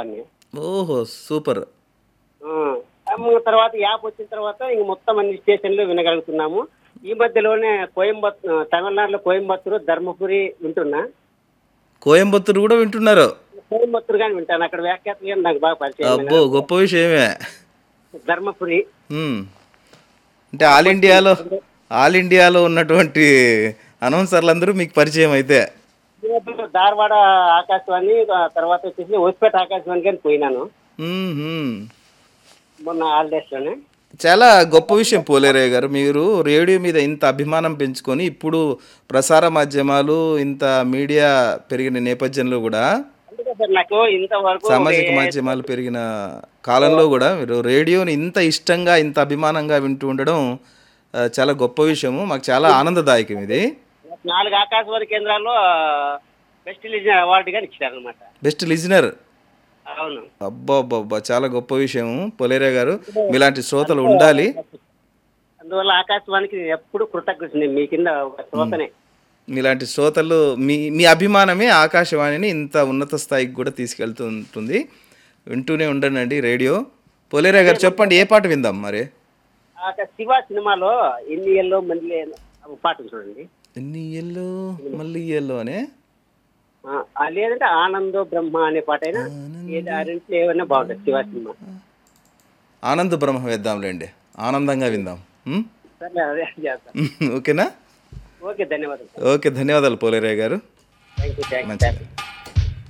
ఆకాశవాణి ఓహో సూపర్ ఆ, అమ్మ తర్వాత యాప్ వచ్చిన తర్వాత ఇంక మొత్తం అన్ని స్టేషన్లు వినగలుగుతున్నాము ఈ మధ్యలోనే కోయంబత్తూరు తమిళనాడులో కోయంబత్తూరు ధర్మపురి వింటున్నా కోయంబత్తూరు కూడా వింటున్నారు కోయంబత్తూరు కానీ వింటాను అక్కడ వ్యాఖ్యాతలు కానీ నాకు బాగా పరిచయం అబ్బో గొప్ప విషయమే ధర్మపురి ఉమ్. అంటే ఆల్ ఇండియాలో ఆల్ ఇండియాలో ఉన్నటువంటి అనౌన్సర్లందరూ మీకు పరిచయం అయితే ఈ మధ్యలో ధారవాడ ఆకాశవాణి ఆ తర్వాత వచ్చేసి హోస్పేట ఆకాశవాణి కానీ పోయినాను ఉమ్, ఉమ్. మొన్న హాలిడేస్ లోనే చాలా గొప్ప విషయం పోలేరయ్య గారు మీరు రేడియో మీద ఇంత అభిమానం పెంచుకొని ఇప్పుడు ప్రసార మాధ్యమాలు ఇంత మీడియా పెరిగిన నేపథ్యంలో కూడా అందుకే సార్ నాకు ఇంతవరకు సామాజిక మాధ్యమాలు పెరిగిన కాలంలో కూడా మీరు రేడియోని ఇంత ఇష్టంగా ఇంత అభిమానంగా వింటూ ఉండడం ఆ, చాలా గొప్ప విషయము మాకు చాలా ఆనందదాయకం ఇది నాలుగు ఆకాశవాణి కేంద్రాల్లో బెస్ట్ లిజనర్ అవార్డు కానీ ఇచ్చారు అనమాట బెస్ట్ లిజనర్ అవును అబ్బా అబ్బా చాలా గొప్ప విషయము పొలేరా గారు మీలాంటి శ్రోతలు ఉండాలి అందువల్ల ఆకాశవాణికి నేను ఎప్పుడు కృతజ్ఞత మీ కింద ఒక శ్రోతనే మీలాంటి శ్రోతలు మీ మీ అభిమానమే ఆకాశవాణిని ఇంత ఉన్నత స్థాయికి కూడా తీసుకెళ్తూ ఉంటుంది వింటూనే ఉండండి రేడియో పొలేరా గారు చెప్పండి ఏ పాట విందాం మరి ఆ యొక్క శివ సినిమాలో ఎన్ని ఎల్లో మళ్ళీ ఒక పాట ఉంది చూడండి ఎన్ని ఎల్లో మళ్ళీ ఎల్లో అనే ఆ, ఆ లేదంటే ఆనందో బ్రహ్మ అనే పాట అయినా ఏది ఆ రెంట్లో ఏమైనా బాగుంటుంది శివ సినిమా ఆనంద బ్రహ్మ వేద్దాంలేండి ఆనందంగా విందాం ఉం? సరే అదే చేస్తాను ఓకేనా ఓకే ధన్యవాదాలు ఓకే ధన్యవాదాలు పోలేరయ్య గారు థ్యాంక్ యూ థ్యాంక్ యూ మంచిది